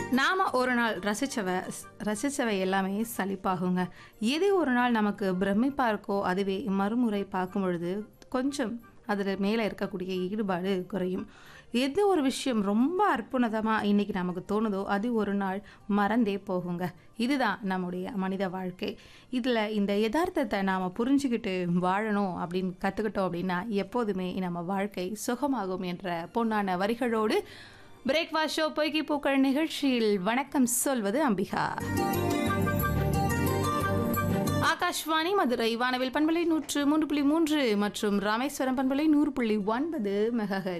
நாம ஒரு நாள் ரசிச்சவ ரசிச்சவை எல்லாமே சலிப்பாகுங்க எது ஒரு நாள் நமக்கு பிரமிப்பா இருக்கோ அதுவே மறுமுறை பார்க்கும் பொழுது கொஞ்சம் அதில் மேலே இருக்கக்கூடிய ஈடுபாடு குறையும் எது ஒரு விஷயம் ரொம்ப அற்புதமாக இன்னைக்கு நமக்கு தோணுதோ அது ஒரு நாள் மறந்தே போகுங்க இதுதான் நம்முடைய மனித வாழ்க்கை இதில் இந்த யதார்த்தத்தை நாம் புரிஞ்சுக்கிட்டு வாழணும் அப்படின்னு கற்றுக்கிட்டோம் அப்படின்னா எப்போதுமே நம்ம வாழ்க்கை சுகமாகும் என்ற பொன்னான வரிகளோடு பிரேக்ஃபாஸ்ட் ஷோ பொய்கி பூக்கள் நிகழ்ச்சியில் வணக்கம் சொல்வது அம்பிகா ஆகாஷ்வாணி மதுரை வானவில் பண்பலை நூற்று மூன்று புள்ளி மூன்று மற்றும் ராமேஸ்வரம் பண்பலை நூறு புள்ளி ஒன்பது மெகஹெட்